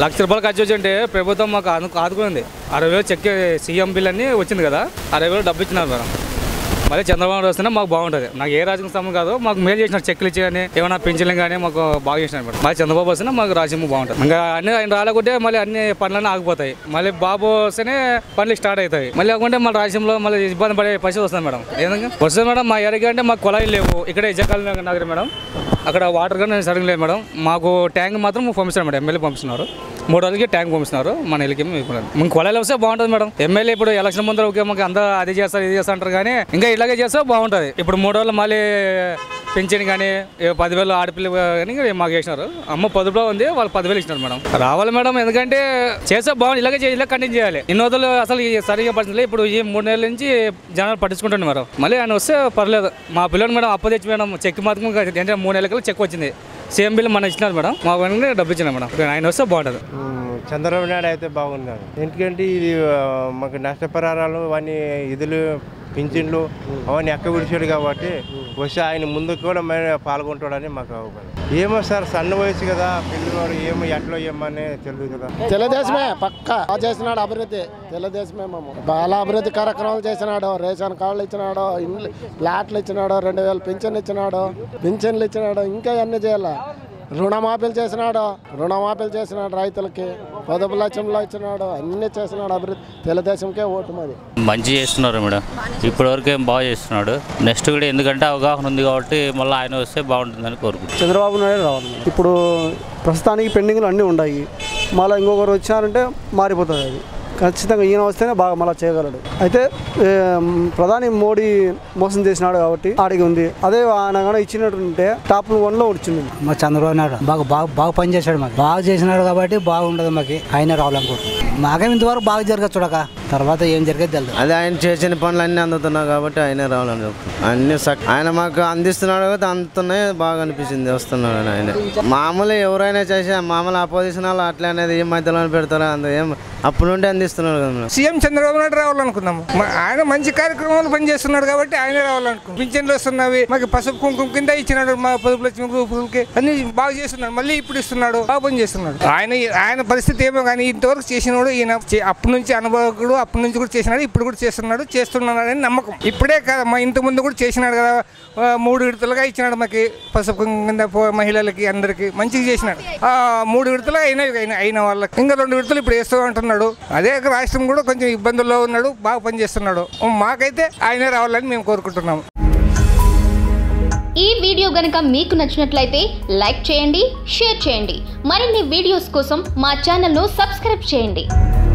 లక్ష రూపాయలు ఖర్చు వచ్చి అంటే ప్రభుత్వం మాకు ఆదు- ఆదుకుంది అరవై వేలు చెక్ సీఎం బిల్ అని వచ్చింది కదా అరవై వేలు డబ్బు ఇచ్చినారు మేడం మళ్ళీ చంద్రబాబు నాయుడు వస్తేనే మాకు బాగుంటుంది నాకు ఏ రాజ్యం సంబంధం కాదు మాకు మేలు చేసినారు చెక్కులు ఇచ్చి కానీ ఏమైనా పెన్షన్లు కానీ మాకు బాగా చేసినారు మేడం మళ్ళీ చంద్రబాబు వస్తేనే మాకు రాజ్యం బాగుంటుంది ఇంకా అన్ని ఆయన రాలేకుంటే మళ్ళీ అన్ని పనులన్నీ ఆగిపోతాయి మళ్ళీ బాబు వస్తేనే పనులు స్టార్ట్ అవుతాయి మళ్ళీ కాకుంటే మన రాజ్యంలో మళ్ళీ ఇబ్బంది పడే పరిస్థితి వస్తుంది మేడం ఏదంగా వస్తుంది మేడం మా ఏరియాకి అంటే మాకు కుళాయిలు లేవు ఇక్కడ ఇజకాల నగరం మేడం అక్కడ వాటర్ కానీ సరిగ్గా లేదు మేడం మాకు ట్యాంక్ మాత్రం పంపిస్తారు మేడం ఎమ్మెల్యే పంపిస్తున్నారు మూడు రోజులకి ట్యాంక్ పంపిస్తున్నారు మన ఇళ్ళకి మేము కొలాయిలు వస్తే బాగుంటుంది మేడం ఎమ్మెల్యే ఇప్పుడు ఎలక్షన్ ముందర ఓకే మాకు అందరూ అది చేస్తారు ఇది చేస్తారు అంటారు కానీ ఇంకా ఇలాగే చేస్తే బాగుంటుంది ఇప్పుడు మూడు రోజులు మళ్ళీ పెన్షన్ కానీ ఏ పదివేలు ఆడపిల్ల కానీ మాకు చేసినారు అమ్మ పొదుపులో ఉంది వాళ్ళు పదివేలు ఇచ్చినారు మేడం రావాలి మేడం ఎందుకంటే చేస్తే బాగుంది ఇలాగే చేయాలి ఇలా కంటిన్యూ చేయాలి ఇన్ని రోజులు అసలు ఈ సరిగా పరిస్థితులు ఇప్పుడు ఈ మూడు నెలల నుంచి జనాలు పట్టించుకుంటుంది మేడం మళ్ళీ ఆయన వస్తే పర్లేదు మా పిల్లలు మేడం అప్పు తెచ్చి మేడం చెక్ మాత్రం అంటే మూడు నెలలకి చెక్ వచ్చింది సేమ్ బిల్ మనం ఇచ్చినారు మేడం మా వెనక డబ్బు ఇచ్చినారు మేడం ఆయన వస్తే బాగుంటుంది ఉమ్, చంద్రబాబు నాయుడు అయితే బాగున్నారు ఎందుకంటే ఇది ఆ, మాకు నష్టపరిహారాలు అవన్నీ ఇదులు పింఛన్లు అవన్నీ ఎక్క విడిచాడు కాబట్టి వస్తే ఆయన ముందు కూడా మరి పాల్గొంటాడని మాకు అవగాహన ఏమో సార్ సన్న వయసు కదా పిల్లవాడు ఏమో ఎట్లా ఏమని తెలియదు కదా తెలుగుదేశమే పక్క బాగా చేసినాడు అభివృద్ధి తెలుగుదేశమే మేము చాలా అభివృద్ధి కార్యక్రమాలు చేసినాడు రేషన్ కార్డులు ఇచ్చినాడు ఇండ్లు ఫ్లాట్లు ఇచ్చినాడు రెండు వేలు పింఛన్లు ఇచ్చినాడు పింఛన్లు ఇచ్చినాడు ఇంకా అన్ని చేయాలి రుణమాఫీలు చేసినాడు రుణమాఫీలు చేసినాడు రైతులకి పొదుపు లక్ష్యంలో ఇచ్చినాడు అన్ని చేసినాడు అభివృద్ధి తెలుగుదేశంకే ఓటు మాది మంచి చేస్తున్నారు మేడం ఇప్పటివరకు ఏం బాగా చేస్తున్నాడు నెక్స్ట్ కూడా ఎందుకంటే అవగాహన ఉంది కాబట్టి మళ్ళీ ఆయన వస్తే బాగుంటుందని కోరుకుంటున్నాను చంద్రబాబు నాయుడు రావాలి ఇప్పుడు ప్రస్తుతానికి పెండింగ్లు అన్నీ ఉన్నాయి మళ్ళీ ఇంకొకరు వచ్చారంటే మారిపోతుంది అది ఖచ్చితంగా ఈయన వస్తేనే బాగా మళ్ళీ చేయగలడు అయితే ఏం, ప్రధాని మోడీ మోసం చేసినాడు కాబట్టి ఆడికి ఉంది అదే ఆయన కానీ ఇచ్చినట్టుంటే టాప్ వన్లో వచ్చింది మా చంద్రబాబు నాయుడు బాగా బాగా బాగా పనిచేశాడు మాకు బాగా చేసినాడు కాబట్టి బాగుండదు మాకు ఆయన రావాలనుకుంటున్నాం మాకేం ఇంతవరకు బాగా జరగదు చూడక తర్వాత ఏం జరిగేది తెలియదు అదే ఆయన చేసిన పనులు అన్నీ అందుతున్నాయి కాబట్టి ఆయనే రావాలని చెప్తున్నాను అన్ని సక్ ఆయన మాకు అందిస్తున్నాడు కాబట్టి అందుతున్నాయి బాగా అనిపించింది వస్తున్నాడు అని ఆయన మామూలు ఎవరైనా చేసే మామూలు అపోజిషన్ వాళ్ళు అట్లా అనేది ఏం మధ్యలో పెడతారో అంత ఏం అప్పుడు నుండి అందిస్తున్నాడు కదా మేడం. సీఎం చంద్రబాబు నాయుడు రావాలనుకున్నాము మ- ఆయన మంచి కార్యక్రమాలు పనిచేస్తున్నాడు కాబట్టి ఆయన రావాలనుకున్నాం పింఛన్లు వస్తున్నవి మాకు పసుపు కుంకుమ కింద ఇచ్చినాడు మా పొదుపు లక్ష్మి గ్రూపులకి అన్ని బాగా చేస్తున్నాడు మళ్ళీ ఇప్పుడు ఇస్తున్నాడు బాగా పని చేస్తున్నాడు ఆయన ఆయన పరిస్థితి ఏమో కానీ ఇంతవరకు చేసినోడు ఈయన చే- అప్పటి నుంచి అనుభవకుడు అప్పటి నుంచి కూడా చేసినాడు ఇప్పుడు కూడా చేస్తున్నాడు చేస్తున్నాడు అని నమ్మకం ఇప్పుడే కదా మా ఇంత ముందు కూడా చేసినాడు కదా ఆ, మూడు విడతలుగా ఇచ్చినాడు మాకు పసుపు కుంకుమ కింద పో- మహిళలకి అందరికి మంచిగా చేసినాడు ఆ మూడు విడతలు అయినవి అయిన అయిన వాళ్ళకి ఇంకా రెండు విడతలు ఇప్పుడు వేస్తూ అంటున్నాడు అదే రాష్ట్రం కూడా కొంచెం ఇబ్బందుల్లో ఉన్నాడు బాగా పనిచేస్తున్నాడు మాకైతే ఆయనే రావాలని మేము కోరుకుంటున్నాము ఈ వీడియో గనుక మీకు నచ్చినట్లయితే లైక్ చేయండి షేర్ చేయండి మరిన్ని వీడియోస్ కోసం మా ఛానల్ను సబ్స్క్రైబ్ చేయండి